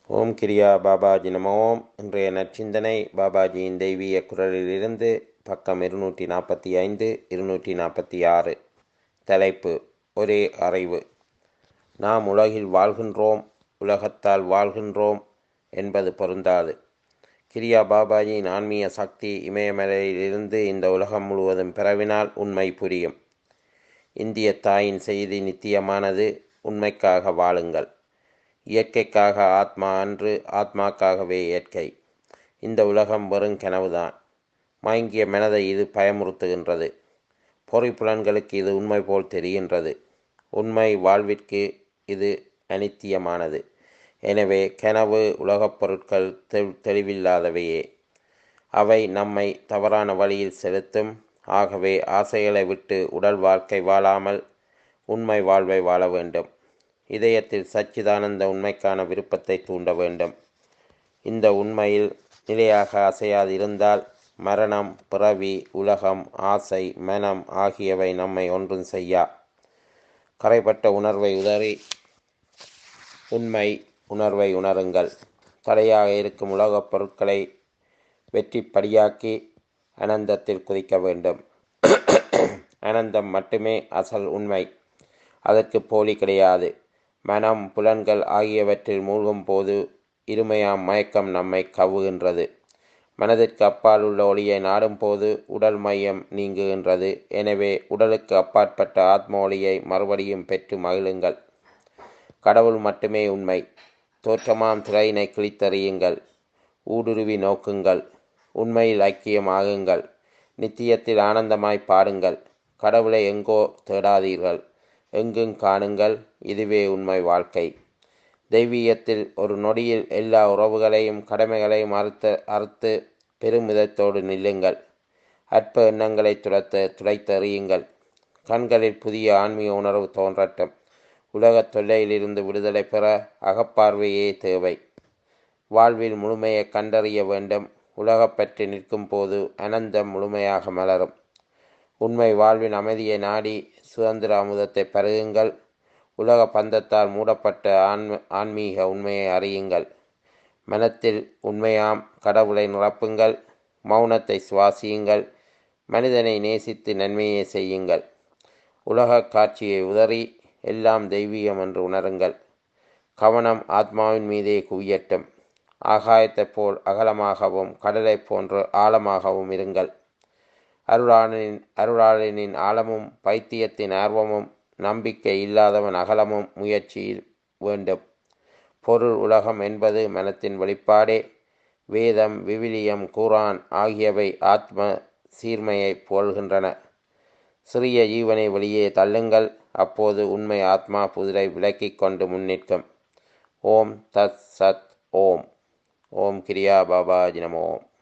ஓம் கிரியா பாபாஜி நமோம் இன்றைய நற்சிந்தனை பாபாஜியின் தெய்வீக குரலிலிருந்து பக்கம் இருநூற்றி நாற்பத்தி ஐந்து இருநூற்றி நாற்பத்தி ஆறு தலைப்பு ஒரே அறிவு நாம் உலகில் வாழ்கின்றோம் உலகத்தால் வாழ்கின்றோம் என்பது பொருந்தாது கிரியா பாபாஜியின் ஆன்மீக சக்தி இமயமலையிலிருந்து இந்த உலகம் முழுவதும் பிறவினால் உண்மை புரியும் இந்திய தாயின் செய்தி நித்தியமானது உண்மைக்காக வாழுங்கள் இயற்கைக்காக ஆத்மா அன்று ஆத்மாக்காகவே இயற்கை இந்த உலகம் வெறும் கனவுதான் மயங்கிய மனதை இது பயமுறுத்துகின்றது பொறிப்புலன்களுக்கு இது உண்மை போல் தெரிகின்றது உண்மை வாழ்விற்கு இது அனித்தியமானது எனவே கனவு உலகப் பொருட்கள் தெ- தெளிவில்லாதவையே அவை நம்மை தவறான வழியில் செலுத்தும் ஆகவே ஆசைகளை விட்டு உடல் வாழ்க்கை வாழாமல் உண்மை வாழ்வை வாழ வேண்டும் இதயத்தில் சச்சிதானந்த உண்மைக்கான விருப்பத்தை தூண்ட வேண்டும் இந்த உண்மையில் நிலையாக அசையாது இருந்தால் மரணம் பிறவி உலகம் ஆசை மனம் ஆகியவை நம்மை ஒன்றும் செய்யா கரைப்பட்ட உணர்வை உதறி உண்மை உணர்வை உணருங்கள் தடையாக இருக்கும் உலகப் பொருட்களை வெற்றிப்படியாக்கி அனந்தத்தில் குதிக்க வேண்டும் அனந்தம் மட்டுமே அசல் உண்மை அதற்கு போலி கிடையாது மனம் புலன்கள் ஆகியவற்றில் மூழ்கும் போது இருமையாம் மயக்கம் நம்மை கவ்வுகின்றது மனதிற்கு அப்பால் உள்ள ஒளியை நாடும் போது உடல் மையம் நீங்குகின்றது எனவே உடலுக்கு அப்பாற்பட்ட ஆத்ம ஒளியை மறுபடியும் பெற்று மகிழுங்கள் கடவுள் மட்டுமே உண்மை தோற்றமாம் திரையினை கிழித்தறியுங்கள் ஊடுருவி நோக்குங்கள் உண்மையில் ஐக்கியமாகுங்கள் நித்தியத்தில் ஆனந்தமாய் பாடுங்கள் கடவுளை எங்கோ தேடாதீர்கள் எங்கும் காணுங்கள் இதுவே உண்மை வாழ்க்கை தெய்வீகத்தில் ஒரு நொடியில் எல்லா உறவுகளையும் கடமைகளையும் அறுத்து அறுத்து பெருமிதத்தோடு நில்லுங்கள் அற்ப எண்ணங்களை துரத்த துடைத்தெறியுங்கள் கண்களில் புதிய ஆன்மீக உணர்வு தோன்றட்டும் உலகத் தொல்லையிலிருந்து விடுதலை பெற அகப்பார்வையே தேவை வாழ்வில் முழுமையை கண்டறிய வேண்டும் உலகப்பற்றி நிற்கும் போது அனந்தம் முழுமையாக மலரும் உண்மை வாழ்வின் அமைதியை நாடி சுதந்திர அமுதத்தை பருகுங்கள் உலக பந்தத்தால் மூடப்பட்ட ஆன்ம ஆன்மீக உண்மையை அறியுங்கள் மனத்தில் உண்மையாம் கடவுளை நிரப்புங்கள் மௌனத்தை சுவாசியுங்கள் மனிதனை நேசித்து நன்மையை செய்யுங்கள் உலகக் காட்சியை உதறி எல்லாம் தெய்வீகம் என்று உணருங்கள் கவனம் ஆத்மாவின் மீதே குவியட்டும் ஆகாயத்தைப் போல் அகலமாகவும் கடலைப் போன்று ஆழமாகவும் இருங்கள் அருளாளனின் அருளாளனின் ஆழமும் பைத்தியத்தின் ஆர்வமும் நம்பிக்கை இல்லாதவன் அகலமும் முயற்சியில் வேண்டும் பொருள் உலகம் என்பது மனத்தின் வெளிப்பாடே வேதம் விவிலியம் குரான் ஆகியவை ஆத்ம சீர்மையை புகழ்கின்றன சிறிய ஜீவனை வெளியே தள்ளுங்கள் அப்போது உண்மை ஆத்மா புதிரை விலக்கிக் கொண்டு முன்னிற்கும் ஓம் தத் சத் ஓம் ஓம் கிரியா பாபாஜி நம ஓம்